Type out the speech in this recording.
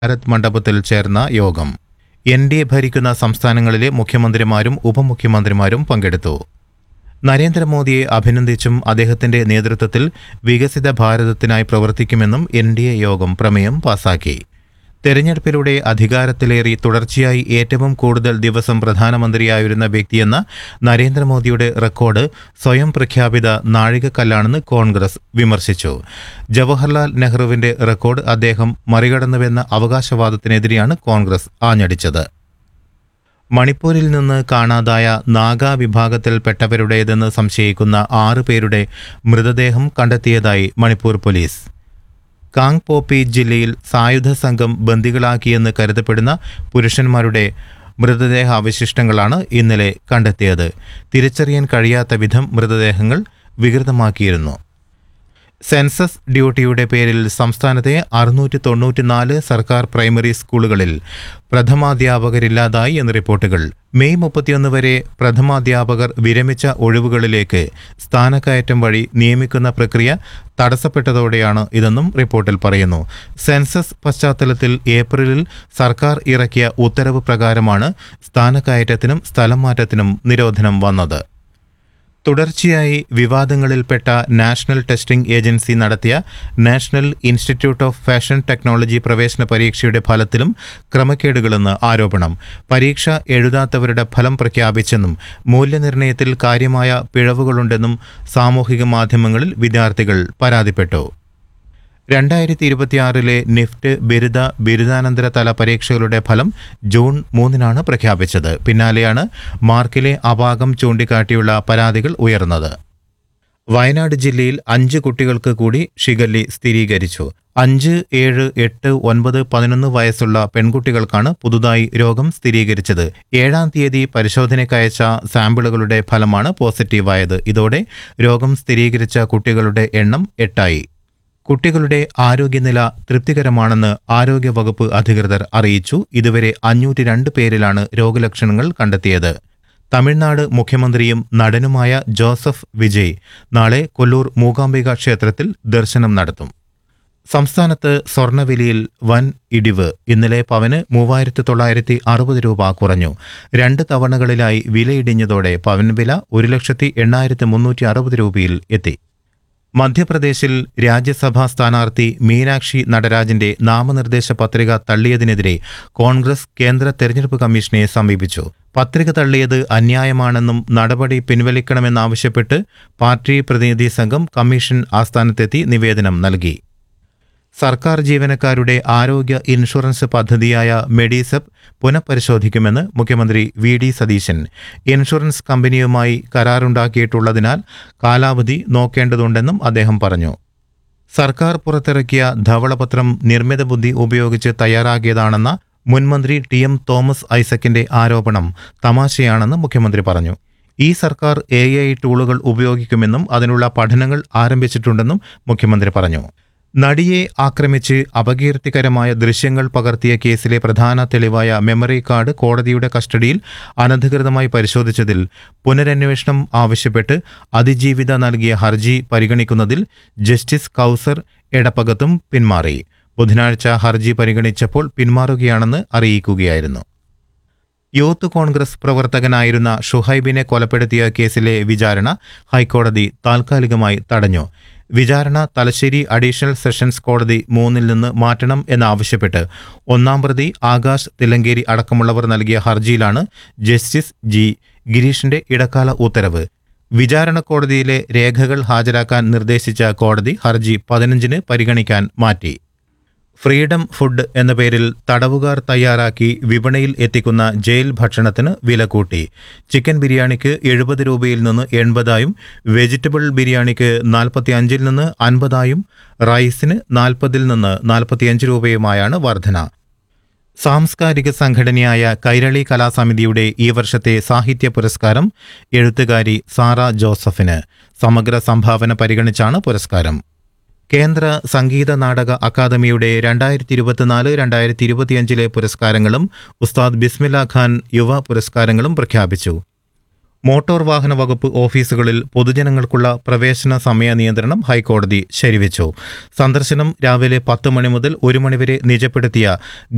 ഭാരത് മണ്ഡപത്തിൽ ചേർന്ന യോഗം എൻ ഡി എ ഭരിക്കുന്ന സംസ്ഥാനങ്ങളിലെ മുഖ്യമന്ത്രിമാരും ഉപമുഖ്യമന്ത്രിമാരും പങ്കെടുത്തു നരേന്ദ്രമോദിയെ അഭിനന്ദിച്ചും അദ്ദേഹത്തിന്റെ നേതൃത്വത്തിൽ വികസിത ഭാരതത്തിനായി പ്രവർത്തിക്കുമെന്നും എൻ ഡി എ യോഗം പ്രമേയം പാസാക്കി തെരഞ്ഞെടുപ്പിലൂടെ അധികാരത്തിലേറി തുടർച്ചയായി ഏറ്റവും കൂടുതൽ ദിവസം പ്രധാനമന്ത്രിയായിരുന്ന വ്യക്തിയെന്ന നരേന്ദ്രമോദിയുടെ റെക്കോർഡ് സ്വയം പ്രഖ്യാപിത നാഴികക്കല്ലാണെന്ന് കോൺഗ്രസ് വിമർശിച്ചു ജവഹർലാൽ നെഹ്റുവിന്റെ റെക്കോർഡ് അദ്ദേഹം മറികടന്നുവെന്ന അവകാശവാദത്തിനെതിരെയാണ് കോൺഗ്രസ് ആഞ്ഞടിച്ചത് മണിപ്പൂരിൽ നിന്ന് കാണാതായ നാഗ വിഭാഗത്തിൽപ്പെട്ടവരുടേതെന്ന് സംശയിക്കുന്ന ആറ് പേരുടെ മൃതദേഹം കണ്ടെത്തിയതായി മണിപ്പൂർ പോലീസ് കാങ് പോപ്പി ജില്ലയിൽ സായുധ സംഘം ബന്ദികളാക്കിയെന്ന് കരുതപ്പെടുന്ന പുരുഷന്മാരുടെ മൃതദേഹാവശിഷ്ടങ്ങളാണ് ഇന്നലെ കണ്ടെത്തിയത് തിരിച്ചറിയാൻ കഴിയാത്ത വിധം മൃതദേഹങ്ങൾ വികൃതമാക്കിയിരുന്നു സെൻസസ് ഡ്യൂട്ടിയുടെ പേരിൽ സംസ്ഥാനത്തെ അറുന്നൂറ്റി തൊണ്ണൂറ്റിനാല് സർക്കാർ പ്രൈമറി സ്കൂളുകളിൽ പ്രഥമാധ്യാപകരില്ലാതായി എന്ന് റിപ്പോർട്ടുകൾ മെയ് മുപ്പത്തിയൊന്ന് വരെ പ്രഥമാധ്യാപകർ വിരമിച്ച ഒഴിവുകളിലേക്ക് സ്ഥാനക്കയറ്റം വഴി നിയമിക്കുന്ന പ്രക്രിയ തടസ്സപ്പെട്ടതോടെയാണ് ഇതെന്നും റിപ്പോർട്ടിൽ പറയുന്നു സെൻസസ് പശ്ചാത്തലത്തിൽ ഏപ്രിലിൽ സർക്കാർ ഇറക്കിയ ഉത്തരവ് പ്രകാരമാണ് സ്ഥാനക്കയറ്റത്തിനും സ്ഥലം മാറ്റത്തിനും നിരോധനം വന്നത് തുടർച്ചയായി വിവാദങ്ങളിൽപ്പെട്ട നാഷണൽ ടെസ്റ്റിംഗ് ഏജൻസി നടത്തിയ national institute of fashion technology പ്രവേശന പരീക്ഷയുടെ ഫലത്തിലും ക്രമക്കേടുകളെന്ന് ആരോപണം പരീക്ഷ എഴുതാത്തവരുടെ ഫലം പ്രഖ്യാപിച്ചെന്നും മൂല്യനിർണ്ണയത്തിൽ കാര്യമായ പിഴവുകളുണ്ടെന്നും സാമൂഹിക മാധ്യമങ്ങളിൽ വിദ്യാർത്ഥികൾ പരാതിപ്പെട്ടു രണ്ടായിരത്തി ഇരുപത്തിയാറിലെ നിഫ്റ്റ് ബിരുദ ബിരുദാനന്തര തല പരീക്ഷകളുടെ ഫലം ജൂൺ മൂന്നിനാണ് പ്രഖ്യാപിച്ചത് പിന്നാലെയാണ് മാർക്കിലെ അപാകം ചൂണ്ടിക്കാട്ടിയുള്ള പരാതികൾ ഉയർന്നത് വയനാട് ജില്ലയിൽ അഞ്ച് കുട്ടികൾക്ക് കൂടി ഷിഗല്ലി സ്ഥിരീകരിച്ചു അഞ്ച് ഏഴ് എട്ട് ഒൻപത് പതിനൊന്ന് വയസ്സുള്ള പെൺകുട്ടികൾക്കാണ് പുതുതായി രോഗം സ്ഥിരീകരിച്ചത് ഏഴാം തീയതി പരിശോധനയ്ക്കയച്ച സാമ്പിളുകളുടെ ഫലമാണ് പോസിറ്റീവായത് ഇതോടെ രോഗം സ്ഥിരീകരിച്ച കുട്ടികളുടെ എണ്ണം എട്ടായി കുട്ടികളുടെ ആരോഗ്യനില തൃപ്തികരമാണെന്ന് ആരോഗ്യവകുപ്പ് അധികൃതർ അറിയിച്ചു ഇതുവരെ അഞ്ഞൂറ്റി രണ്ട് പേരിലാണ് രോഗലക്ഷണങ്ങൾ കണ്ടെത്തിയത് തമിഴ്നാട് മുഖ്യമന്ത്രിയും നടനുമായ ജോസഫ് വിജയ് നാളെ കൊല്ലൂർ മൂകാംബിക ക്ഷേത്രത്തിൽ ദർശനം നടത്തും സംസ്ഥാനത്ത് സ്വർണ്ണവിലയിൽ വൻ ഇടിവ് ഇന്നലെ പവന് മൂവായിരത്തി തൊള്ളായിരത്തി അറുപത് രൂപ കുറഞ്ഞു രണ്ട് തവണകളിലായി വിലയിടിഞ്ഞതോടെ പവൻ വില ഒരു ലക്ഷത്തി എണ്ണായിരത്തി മുന്നൂറ്റി അറുപത് രൂപയിൽ എത്തി മധ്യപ്രദേശിൽ രാജ്യസഭാ സ്ഥാനാർത്ഥി മീനാക്ഷി നടരാജന്റെ നാമനിർദ്ദേശ പത്രിക തള്ളിയതിനെതിരെ കോൺഗ്രസ് കേന്ദ്ര തെരഞ്ഞെടുപ്പ് കമ്മീഷനെ സമീപിച്ചു പത്രിക തള്ളിയത് അന്യായമാണെന്നും നടപടി പിൻവലിക്കണമെന്നാവശ്യപ്പെട്ട് പാർട്ടി പ്രതിനിധി സംഘം കമ്മീഷൻ ആസ്ഥാനത്തെത്തി നിവേദനം നൽകി സർക്കാർ ജീവനക്കാരുടെ ആരോഗ്യ ഇൻഷുറൻസ് പദ്ധതിയായ മെഡിസെപ്പ് പുനഃപരിശോധിക്കുമെന്ന് മുഖ്യമന്ത്രി വി ഡി സതീശൻ ഇൻഷുറൻസ് കമ്പനിയുമായി കരാറുണ്ടാക്കിയിട്ടുള്ളതിനാൽ കാലാവധി നോക്കേണ്ടതുണ്ടെന്നും അദ്ദേഹം പറഞ്ഞു സർക്കാർ പുറത്തിറക്കിയ ധവളപത്രം നിർമ്മിത ബുദ്ധി ഉപയോഗിച്ച് തയ്യാറാക്കിയതാണെന്ന മുൻമന്ത്രി ടി എം തോമസ് ഐസക്കിന്റെ ആരോപണം തമാശയാണെന്ന് മുഖ്യമന്ത്രി പറഞ്ഞു ഈ സർക്കാർ എ ഐ ടൂളുകൾ ഉപയോഗിക്കുമെന്നും അതിനുള്ള പഠനങ്ങൾ ആരംഭിച്ചിട്ടുണ്ടെന്നും മുഖ്യമന്ത്രി പറഞ്ഞു നടിയെ ആക്രമിച്ച് അപകീർത്തികരമായ ദൃശ്യങ്ങൾ പകർത്തിയ കേസിലെ പ്രധാന തെളിവായ മെമ്മറി കാർഡ് കോടതിയുടെ കസ്റ്റഡിയിൽ അനധികൃതമായി പരിശോധിച്ചതിൽ പുനരന്വേഷണം ആവശ്യപ്പെട്ട് അതിജീവിത നൽകിയ ഹർജി പരിഗണിക്കുന്നതിൽ ജസ്റ്റിസ് കൗസർ എടപ്പകത്തും പിന്മാറി ബുധനാഴ്ച ഹർജി പരിഗണിച്ചപ്പോൾ പിന്മാറുകയാണെന്ന് അറിയിക്കുകയായിരുന്നു യൂത്ത് കോൺഗ്രസ് പ്രവർത്തകനായിരുന്ന ഷുഹൈബിനെ കൊലപ്പെടുത്തിയ കേസിലെ വിചാരണ ഹൈക്കോടതി താൽക്കാലികമായി തടഞ്ഞു വിചാരണ തലശ്ശേരി അഡീഷണൽ സെഷൻസ് കോടതി മൂന്നിൽ നിന്ന് മാറ്റണം എന്നാവശ്യപ്പെട്ട് ഒന്നാം പ്രതി ആകാശ് തിലങ്കേരി അടക്കമുള്ളവർ നൽകിയ ഹർജിയിലാണ് ജസ്റ്റിസ് ജി ഗിരീഷിന്റെ ഇടക്കാല ഉത്തരവ് വിചാരണ കോടതിയിലെ രേഖകൾ ഹാജരാക്കാൻ നിർദ്ദേശിച്ച കോടതി ഹർജി പതിനഞ്ചിന് പരിഗണിക്കാൻ മാറ്റി ഫ്രീഡം ഫുഡ് എന്ന പേരിൽ തടവുകാർ തയ്യാറാക്കി വിപണിയിൽ എത്തിക്കുന്ന ജയിൽ ഭക്ഷണത്തിന് വില കൂട്ടി ചിക്കൻ ബിരിയാണിക്ക് എഴുപത് രൂപയിൽ നിന്ന് എൺപതായും വെജിറ്റബിൾ ബിരിയാണിക്ക് നാൽപ്പത്തി അഞ്ചിൽ നിന്ന് അൻപതായും റൈസിന് നാൽപ്പതിൽ നിന്ന് നാൽപ്പത്തിയഞ്ച് രൂപയുമായാണ് വർധന സാംസ്കാരിക സംഘടനയായ കൈരളി കലാസമിതിയുടെ ഈ വർഷത്തെ സാഹിത്യ പുരസ്കാരം എഴുത്തുകാരി സാറ ജോസഫിന് സമഗ്ര സംഭാവന പരിഗണിച്ചാണ് പുരസ്കാരം കേന്ദ്ര സംഗീത നാടക അക്കാദമിയുടെ രണ്ടായിരത്തി ഇരുപത്തിനാല് രണ്ടായിരത്തി ഇരുപത്തിയഞ്ചിലെ പുരസ്കാരങ്ങളും ഉസ്താദ് ബിസ്മില്ല ഖാൻ യുവ പുരസ്കാരങ്ങളും പ്രഖ്യാപിച്ചു മോട്ടോർ വാഹന വകുപ്പ് ഓഫീസുകളിൽ പൊതുജനങ്ങൾക്കുള്ള പ്രവേശന സമയ നിയന്ത്രണം ഹൈക്കോടതി ശരിവെച്ചു സന്ദർശനം രാവിലെ പത്ത് മണി മുതൽ ഒരു മണിവരെ നിജപ്പെടുത്തിയ